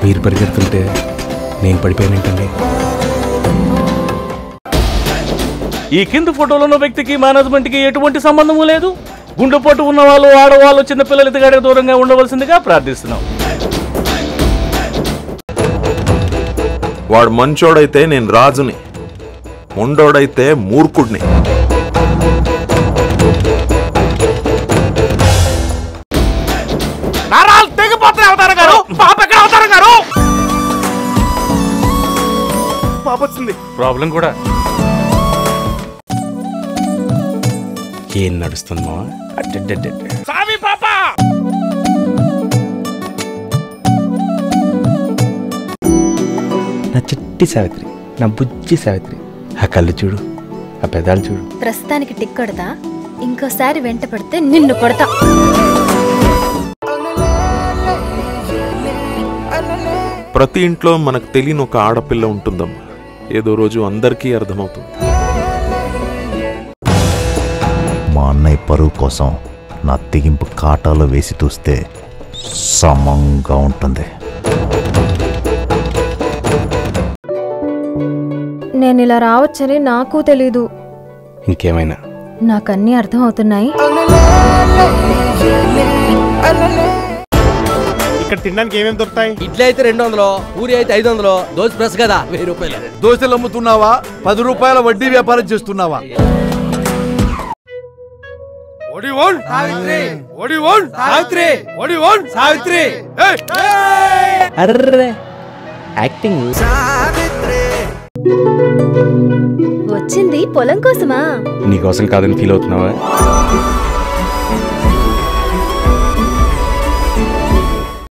మీరు పరిగెడుతుంటే నేను పడిపోయానేంటండి ఈ కింది ఫోటోలో ఉన్న వ్యక్తికి మేనేజ్మెంట్కి ఎటువంటి సంబంధము లేదు గుండెపోటు ఉన్న వాళ్ళు ఆడవాళ్ళు చిన్నపిల్లలు ఇతగాడికి దూరంగా ఉండవలసిందిగా ప్రార్థిస్తున్నాం వాడు మంచోడైతే నేను రాజుని ముండోడైతే మూర్ఖుడిని నరాలు తెగిపోతున్నాయి అవతారం గారు పాప ఎక్కడ అవతారం గారు పాప వచ్చింది ప్రాబ్లం కూడా ఏం నడుస్తుంది మావా అడ్డడ్డడ్డ సామి పాప నా చిట్టి సావిత్రి నా బుజ్జి సావిత్రి ఆ కళ్ళు చూడు ఆ పెదాలు చూడు ప్రస్తుతానికి టిక్ కొడతా ఇంకోసారి వెంట పడితే నిన్ను కొడతా ప్రతి ఇంట్లో మనకు తెలియని ఒక ఆడపిల్ల ఉంటుందమ్మా ఏదో రోజు అందరికీ అర్థమవుతుంది మా అన్నయ్య పరువు కోసం నా తెగింపు కాటాలో వేసి చూస్తే సమంగా ఉంటుంది నేను ఇలా రావచ్చని నాకు తెలీదు ఇంకేమైనా నాకన్నీ అర్థమవుతున్నాయి ఇక్కడ తినడానికి ఏమేమి దొరుకుతాయి ఇడ్లీ అయితే రెండు వందలు పూరి అయితే ఐదు వందలు దోశ ప్రెస్ కదా వెయ్యి రూపాయలు దోశలు అమ్ముతున్నావా పది రూపాయల వడ్డీ వ్యాపారం చేస్తున్నావా ఓడి ఓన్ సావిత్రి ఓడి ఓన్ సావిత్రి ఓడి ఓన్ సావిత్రి అర్రే యాక్టింగ్ వచ్చింది పొలం కోసమా నీకోసం కాదని ఫీల్ అవుతున్నావా